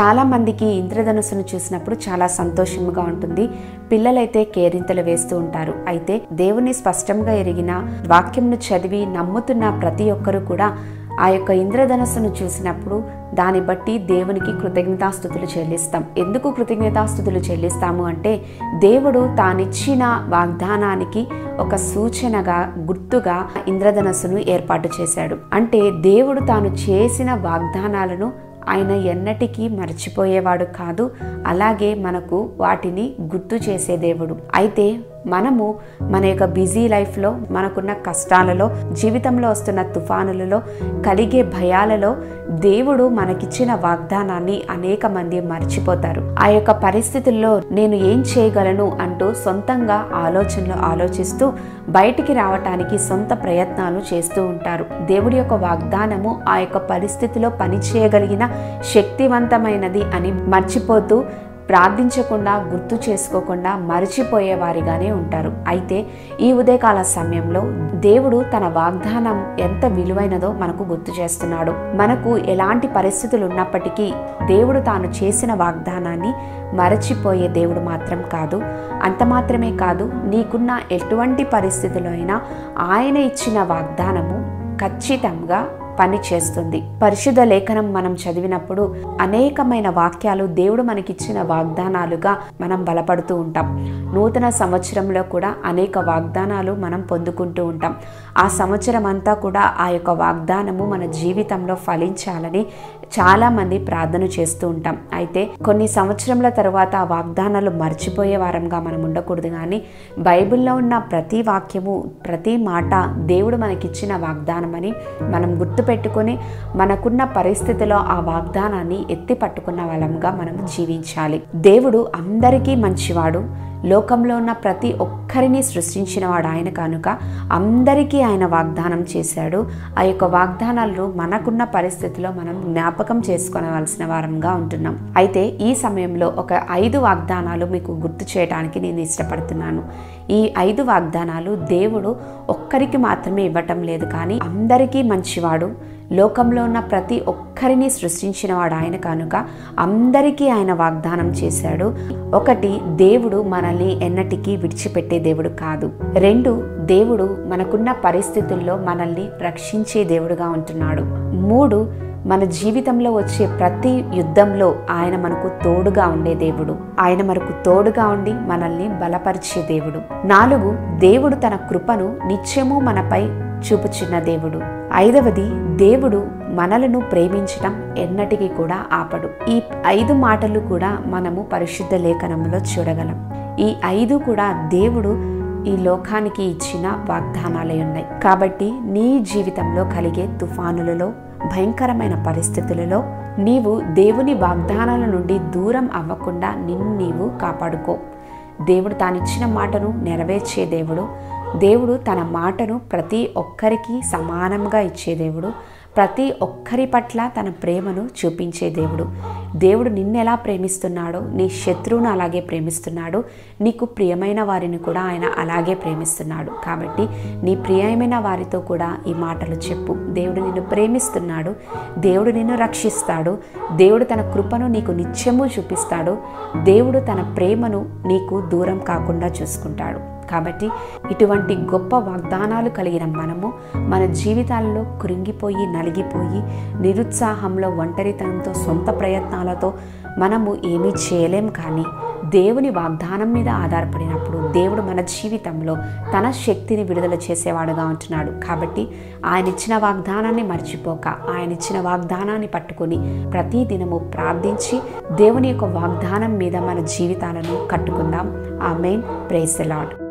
చాలా మందికి ఇంద్రధనుస్సును చూసినప్పుడు చాలా సంతోషంగా ఉంటుంది పిల్లలైతే కేరింతలు వేస్తూ ఉంటారు అయితే దేవుని స్పష్టంగా ఎరిగిన వాక్యంను చదివి నమ్ముతున్న ప్రతి ఒక్కరూ కూడా ఆ యొక్క ఇంద్రధనస్సును చూసినప్పుడు దాన్ని బట్టి దేవునికి కృతజ్ఞతాస్థుతులు చెల్లిస్తాం ఎందుకు కృతజ్ఞతాస్థుతులు చెల్లిస్తాము అంటే దేవుడు తానిచ్చిన వాగ్దానానికి ఒక సూచనగా గుర్తుగా ఇంద్రధనస్సును ఏర్పాటు చేశాడు అంటే దేవుడు తాను చేసిన వాగ్దానాలను ఆయన ఎన్నటికీ మర్చిపోయేవాడు కాదు అలాగే మనకు వాటిని గుర్తు చేసే దేవుడు అయితే మనము మన యొక్క బిజీ లైఫ్లో మనకున్న కష్టాలలో జీవితంలో వస్తున్న తుఫానులలో కలిగే భయాలలో దేవుడు మనకిచ్చిన వాగ్దానాన్ని అనేక మంది మర్చిపోతారు ఆ యొక్క పరిస్థితుల్లో నేను ఏం చేయగలను అంటూ సొంతంగా ఆలోచనలు ఆలోచిస్తూ బయటికి రావటానికి సొంత ప్రయత్నాలు చేస్తూ ఉంటారు దేవుడి యొక్క వాగ్దానము ఆ యొక్క పరిస్థితిలో పనిచేయగలిగిన శక్తివంతమైనది అని మర్చిపోతూ ప్రార్థించకుండా గుర్తు చేసుకోకుండా మరిచిపోయే వారిగానే ఉంటారు అయితే ఈ ఉదయకాల సమయంలో దేవుడు తన వాగ్దానం ఎంత విలువైనదో మనకు గుర్తు చేస్తున్నాడు మనకు ఎలాంటి పరిస్థితులు ఉన్నప్పటికీ దేవుడు తాను చేసిన వాగ్దానాన్ని మరచిపోయే దేవుడు మాత్రం కాదు అంత మాత్రమే కాదు నీకున్న ఎటువంటి పరిస్థితుల్లో అయినా ఆయన ఇచ్చిన వాగ్దానము ఖచ్చితంగా పని చేస్తుంది పరిశుద్ధ లేఖనం మనం చదివినప్పుడు అనేకమైన వాక్యాలు దేవుడు మనకిచ్చిన వాగ్దానాలుగా మనం బలపడుతూ ఉంటాం నూతన సంవత్సరంలో కూడా అనేక వాగ్దానాలు మనం పొందుకుంటూ ఉంటాం ఆ సంవత్సరం అంతా కూడా ఆ యొక్క వాగ్దానము మన జీవితంలో ఫలించాలని చాలామంది ప్రార్థన చేస్తూ ఉంటాం అయితే కొన్ని సంవత్సరముల తర్వాత ఆ వాగ్దానాలు మర్చిపోయే వారంగా మనం ఉండకూడదు కానీ బైబిల్లో ఉన్న ప్రతి వాక్యము ప్రతి మాట దేవుడు మనకిచ్చిన వాగ్దానమని మనం గుర్తుపెట్టుకొని మనకున్న పరిస్థితిలో ఆ వాగ్దానాన్ని ఎత్తి పట్టుకున్న వాళ్ళంగా మనం జీవించాలి దేవుడు అందరికీ మంచివాడు లోకంలో ఉన్న ప్రతి ఒక్కరిని సృష్టించినవాడు ఆయన కనుక అందరికీ ఆయన వాగ్దానం చేశాడు ఆ యొక్క వాగ్దానాలను మనకున్న పరిస్థితిలో మనం జ్ఞాపకం చేసుకోవలసిన వారంగా ఉంటున్నాం అయితే ఈ సమయంలో ఒక ఐదు వాగ్దానాలు మీకు గుర్తు చేయడానికి నేను ఇష్టపడుతున్నాను ఈ ఐదు వాగ్దానాలు దేవుడు ఒక్కరికి మాత్రమే ఇవ్వటం లేదు కానీ అందరికీ మంచివాడు లోకంలో ఉన్న ప్రతి ఒక్కరిని సృష్టించినవాడు ఆయన కనుక అందరికీ ఆయన వాగ్దానం చేశాడు ఒకటి దేవుడు మనల్ని ఎన్నటికీ విడిచిపెట్టే దేవుడు కాదు రెండు దేవుడు మనకున్న పరిస్థితుల్లో మనల్ని రక్షించే దేవుడుగా ఉంటున్నాడు మూడు మన జీవితంలో వచ్చే ప్రతి యుద్ధంలో ఆయన మనకు తోడుగా ఉండే దేవుడు ఆయన మనకు తోడుగా ఉండి మనల్ని బలపరిచే దేవుడు నాలుగు దేవుడు తన కృపను నిత్యము మనపై చూపుచున్న దేవుడు ఐదవది దేవుడు మనలను ప్రేమించటం ఎన్నటికీ కూడా ఆపడు ఈ ఐదు మాటలు కూడా మనము పరిశుద్ధ లేఖనంలో చూడగలం ఈ ఐదు కూడా దేవుడు ఈ లోకానికి ఇచ్చిన వాగ్దానాలే ఉన్నాయి కాబట్టి నీ జీవితంలో కలిగే తుఫానులలో భయంకరమైన పరిస్థితులలో నీవు దేవుని వాగ్దానాల నుండి దూరం అవ్వకుండా నిన్ను నీవు కాపాడుకో దేవుడు తానిచ్చిన మాటను నెరవేర్చే దేవుడు దేవుడు తన మాటను ప్రతి ఒక్కరికి సమానంగా ఇచ్చే దేవుడు ప్రతి ఒక్కరి పట్ల తన ప్రేమను చూపించే దేవుడు దేవుడు నిన్నెలా ప్రేమిస్తున్నాడో నీ శత్రువును అలాగే ప్రేమిస్తున్నాడు నీకు ప్రియమైన వారిని కూడా ఆయన అలాగే ప్రేమిస్తున్నాడు కాబట్టి నీ ప్రియమైన వారితో కూడా ఈ మాటలు చెప్పు దేవుడు నిన్ను ప్రేమిస్తున్నాడు దేవుడు నిన్ను రక్షిస్తాడు దేవుడు తన కృపను నీకు నిత్యము చూపిస్తాడు దేవుడు తన ప్రేమను నీకు దూరం కాకుండా చూసుకుంటాడు కాబట్టి ఇటువంటి గొప్ప వాగ్దానాలు కలిగిన మనము మన జీవితాల్లో కృంగిపోయి నలిగిపోయి నిరుత్సాహంలో ఒంటరితనంతో సొంత ప్రయత్నాలతో మనము ఏమీ చేయలేం కానీ దేవుని వాగ్దానం మీద ఆధారపడినప్పుడు దేవుడు మన జీవితంలో తన శక్తిని విడుదల చేసేవాడుగా ఉంటున్నాడు కాబట్టి ఆయన ఇచ్చిన వాగ్దానాన్ని మర్చిపోక ఆయన ఇచ్చిన వాగ్దానాన్ని పట్టుకొని ప్రతి దినము ప్రార్థించి దేవుని యొక్క వాగ్దానం మీద మన జీవితాలను కట్టుకుందాం ఆ మెయిన్ ప్రేస్ లాడ్